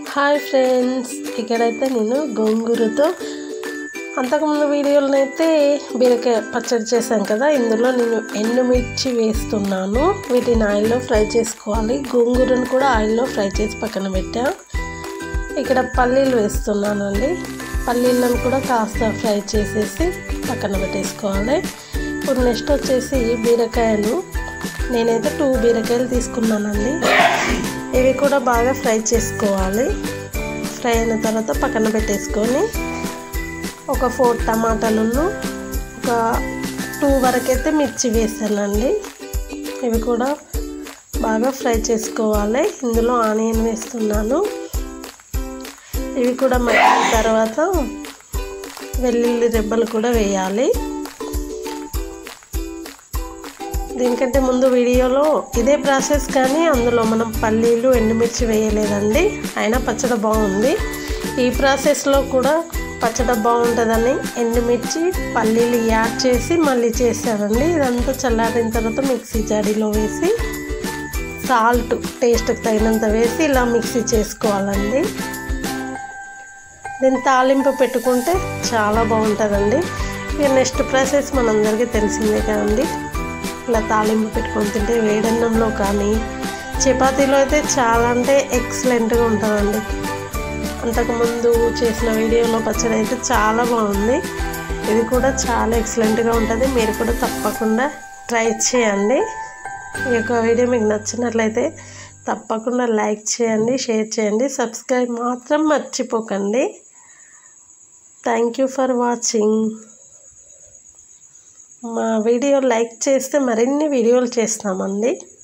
hi friends ఇక్కడైతే నేను గోంగూరతో అంతకుముందు వీడియోలను అయితే బీరకాయ పచ్చడి చేశాను కదా ఇందులో నేను ఎండుమిర్చి వేస్తున్నాను వీటిని ఆయిల్లో ఫ్రై చేసుకోవాలి గోంగూరను కూడా ఆయిల్లో ఫ్రై చేసి పక్కన పెట్టా ఇక్కడ పల్లీలు వేస్తున్నానండి పల్లీలను కూడా కాస్త ఫ్రై చేసేసి పక్కన పెట్టేసుకోవాలి ఇప్పుడు నెక్స్ట్ వచ్చేసి బీరకాయలు నేనైతే టూ బీరకాయలు తీసుకున్నానండి ఇవి కూడా బాగా ఫ్రై చేసుకోవాలి ఫ్రై అయిన తర్వాత పక్కన పెట్టేసుకొని ఒక ఫోర్ టమాటాలను ఒక టూ వరకైతే మిర్చి వేసానండి ఇవి కూడా బాగా ఫ్రై చేసుకోవాలి ఇందులో ఆనియన్ వేస్తున్నాను ఇవి కూడా మగ్గిన తర్వాత వెల్లుల్లి రెబ్బలు కూడా వేయాలి దీనికంటే ముందు వీడియోలో ఇదే ప్రాసెస్ కానీ అందులో మనం పల్లీలు ఎండుమిర్చి వేయలేదండి అయినా పచ్చడి బాగుంది ఈ ప్రాసెస్లో కూడా పచ్చడి బాగుంటుందని ఎండుమిర్చి పల్లీలు యాడ్ చేసి మళ్ళీ చేశానండి ఇదంతా చల్లారిన తర్వాత మిక్సీ జాడీలో వేసి సాల్ట్ టేస్ట్కి తగినంత వేసి ఇలా మిక్సీ చేసుకోవాలండి దీన్ని తాలింపు పెట్టుకుంటే చాలా బాగుంటుందండి ఇక నెక్స్ట్ ప్రాసెస్ మనందరికీ తెలిసిందే కదండి ఇలా తాలింపు పెట్టుకొని తింటే వేడన్నంలో కానీ చపాతీలో అయితే చాలా అంటే ఎక్సలెంట్గా ఉంటుందండి అంతకుముందు చేసిన వీడియోలో పచ్చడి అయితే చాలా బాగుంది ఇది కూడా చాలా ఎక్సలెంట్గా ఉంటుంది మీరు కూడా తప్పకుండా ట్రై చేయండి ఈ యొక్క వీడియో మీకు నచ్చినట్లయితే తప్పకుండా లైక్ చేయండి షేర్ చేయండి సబ్స్క్రైబ్ మాత్రం మర్చిపోకండి థ్యాంక్ యూ ఫర్ వాచింగ్ మా వీడియో లైక్ చేస్తే మరిన్ని వీడియోలు చేస్తామండి